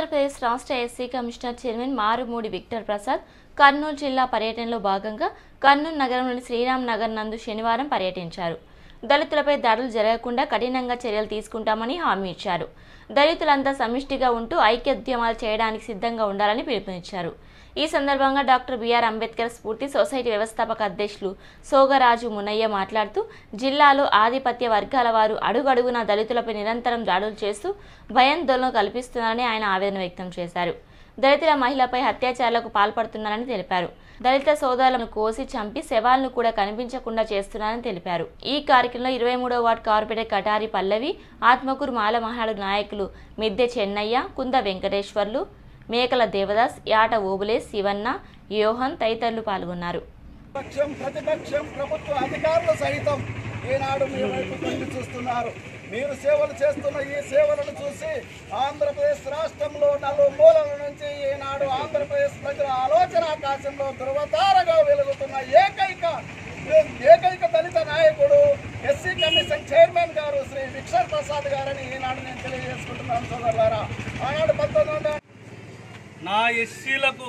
ఆంధ్రప్రదేశ్ రాష్ట్ర SC commissioner chairman Marumudi Victor Prasad Kurnool జిల్లా పర్యటనలో భాగంగా కర్నూలు నగరంలోని శ్రీరామ్ నగర్ నందు శనివారం పర్యటించారు దళితులపై దాడులు జరగకుండా కఠినంగా చర్యలు తీసుకుంటామని హామీ ఇచ్చారు దళితులంతా సమిష్టిగా ఉంటూ ఐక్యోద్యమాలు చేయడానికి సిద్ధంగా ఉండాలని పిలుపునిచ్చారు ఈ సందర్భంగా డాక్టర్ బిఆర్ అంబేద్కర్ స్ఫూర్తి సొసైటీ వ్యవస్థాపక అధ్యక్షులు సోగరాజు మునయ్య మాట్లాడుతూ జిల్లాలో ఆధిపత్య వర్గాల వారు అడుగడుగున దళితులపై నిరంతరం దాడులు చేస్తూ భయాందోళన కల్పిస్తున్నారని ఆయన ఆవేదన వ్యక్తం చేశారు దళితుల మహిళపై అత్యాచారాలకు పాల్పడుతున్నారని తెలిపారు దళిత సోదరులను కోసి చంపి శవాలను కూడా కనిపించకుండా చేస్తున్నారని తెలిపారు ఈ కార్యక్రమంలో ఇరవై మూడవ వార్డు కార్పొరేటర్ కటారి పల్లవి ఆత్మకూరు మాల మహాడు నాయకులు మిద్దె చెన్నయ్య కుంద వెంకటేశ్వర్లు మేకల దేవదాస్ యాట ఓబులే శివన్న యోహన్ తదితరులు పాల్గొన్నారు పక్షం ప్రతిపక్షం ప్రభుత్వ అధికారులు సహితం ఈనాడు మీ వైపు తొంగి చూస్తున్నారు మీరు సేవలు చేస్తున్న ఈ సేవలను చూసి ఆంధ్రప్రదేశ్ రాష్ట్రంలో నలుమూలల నుంచి ఈనాడు ఆంధ్రప్రదేశ్ ప్రజల ఆలోచన ఆకాశంలో ధృవతారగా వెలుగుతున్న ఏకైక ఏకైక దళిత నాయకుడు ఎస్సీ కమిషన్ చైర్మన్ గారు శ్రీ విక్షర్ ప్రసాద్ గారని ఈనాడు నేను తెలియజేసుకుంటున్నాను సోదరులారా ఆనాడు పంతొమ్మిది వందల నా ఎస్సీలకు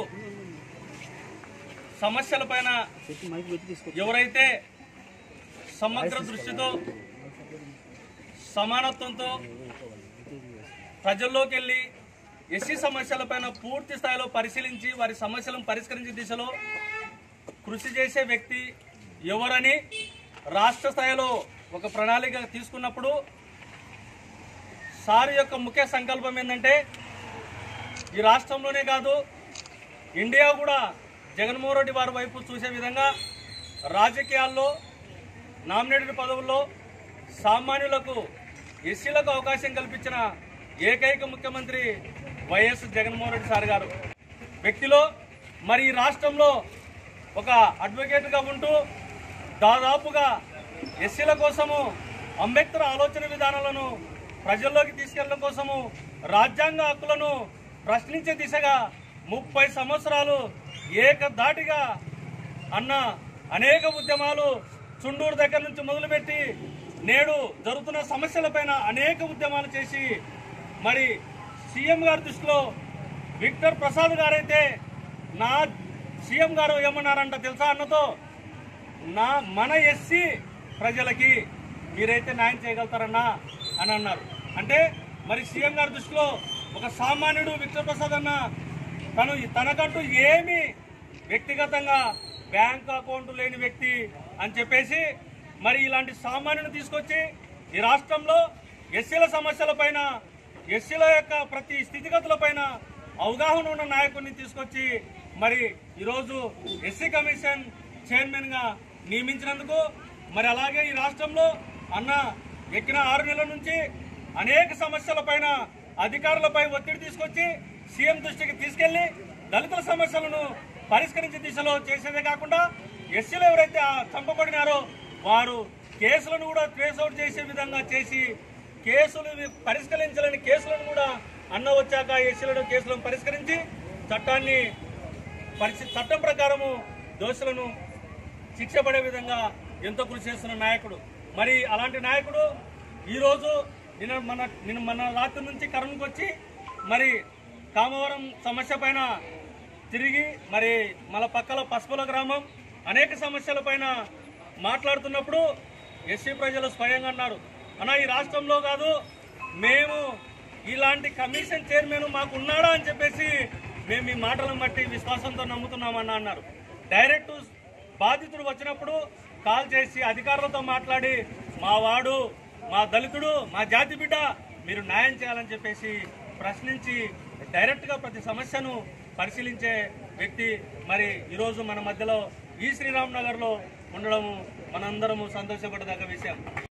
సమస్యలపైన ఎవరైతే సమగ్ర దృష్టితో సమానత్వంతో ప్రజల్లోకి వెళ్ళి ఎస్సీ సమస్యలపైన పూర్తి స్థాయిలో పరిశీలించి వారి సమస్యలను పరిష్కరించే దిశలో కృషి చేసే వ్యక్తి ఎవరని రాష్ట్ర స్థాయిలో ఒక ప్రణాళిక తీసుకున్నప్పుడు సార్ యొక్క ముఖ్య సంకల్పం ఏంటంటే ఈ రాష్ట్రంలోనే కాదు ఇండియా కూడా జగన్మోహన్ రెడ్డి వారి వైపు చూసే విధంగా రాజకీయాల్లో నామినేటెడ్ పదవుల్లో సామాన్యులకు ఎస్సీలకు అవకాశం కల్పించిన ఏకైక ముఖ్యమంత్రి వైఎస్ జగన్మోహన్ రెడ్డి సార్ గారు వ్యక్తిలో మరి ఈ రాష్ట్రంలో ఒక అడ్వకేట్గా ఉంటూ దాదాపుగా ఎస్సీల కోసము అంబేద్కర్ ఆలోచన విధానాలను ప్రజల్లోకి తీసుకెళ్లడం కోసము రాజ్యాంగ హక్కులను ప్రశ్నించే దిశగా ముప్పై సంవత్సరాలు ఏకధాటిగా అన్న అనేక ఉద్యమాలు చుండూరు దగ్గర నుంచి మొదలుపెట్టి నేడు జరుగుతున్న సమస్యలపైన అనేక ఉద్యమాలు చేసి మరి సీఎం గారి దృష్టిలో విక్టర్ ప్రసాద్ గారైతే నా సీఎం గారు ఏమన్నారంట తెలుసా అన్నతో నా మన ఎస్సీ ప్రజలకి మీరైతే న్యాయం చేయగలుగుతారన్నా అని అన్నారు అంటే మరి సీఎం గారి దృష్టిలో ఒక సామాన్యుడు విక్టర్ ప్రసాద్ అన్న తను తనకంటూ ఏమి వ్యక్తిగతంగా బ్యాంక్ అకౌంట్ లేని వ్యక్తి అని చెప్పేసి మరి ఇలాంటి సామాన్యుని తీసుకొచ్చి ఈ రాష్ట్రంలో ఎస్సీల సమస్యలపైన ఎస్సీల యొక్క ప్రతి స్థితిగతులపైన అవగాహన ఉన్న నాయకుడిని తీసుకొచ్చి మరి ఈరోజు ఎస్సీ కమిషన్ చైర్మన్ గా నియమించినందుకు మరి అలాగే ఈ రాష్ట్రంలో అన్న ఎక్కిన ఆరు నెలల నుంచి అనేక సమస్యలపైన అధికారులపై ఒత్తిడి తీసుకొచ్చి సీఎం దృష్టికి తీసుకెళ్లి దళితుల సమస్యలను పరిష్కరించే దిశలో చేసేదే కాకుండా ఎస్సీలు ఎవరైతే ఆ చంపబడినారో వారు కేసులను కూడా ట్రేస్ అవుట్ చేసే విధంగా చేసి కేసులు పరిష్కరించాలని కేసులను కూడా అన్న వచ్చాక ఎస్సీలను కేసులను పరిష్కరించి చట్టాన్ని పరిస్థితి చట్టం ప్రకారము దోషులను శిక్ష పడే విధంగా ఎంతో కృషి చేస్తున్న నాయకుడు మరి అలాంటి నాయకుడు ఈరోజు నిన్న మన నిన్న మన రాత్రి నుంచి కర్నూలుకి వచ్చి మరి కామవరం సమస్య పైన తిరిగి మరి మన పక్కల పసుపుల గ్రామం అనేక సమస్యల పైన మాట్లాడుతున్నప్పుడు ఎస్సీ ప్రజలు స్వయంగా అన్నారు అన్న ఈ రాష్ట్రంలో కాదు మేము ఇలాంటి కమిషన్ చైర్మన్ మాకు ఉన్నాడా అని చెప్పేసి మేము ఈ మాటలను బట్టి విశ్వాసంతో నమ్ముతున్నామన్న అన్నారు డైరెక్ట్ బాధితుడు వచ్చినప్పుడు కాల్ చేసి అధికారులతో మాట్లాడి మా వాడు మా దళితుడు మా జాతి బిడ్డ మీరు న్యాయం చేయాలని చెప్పేసి ప్రశ్నించి డైరెక్ట్గా ప్రతి సమస్యను పరిశీలించే వ్యక్తి మరి ఈరోజు మన మధ్యలో ఈ శ్రీరామ్ నగర్లో ఉండడము మనందరము సంతోషపడదగ్గ విషయం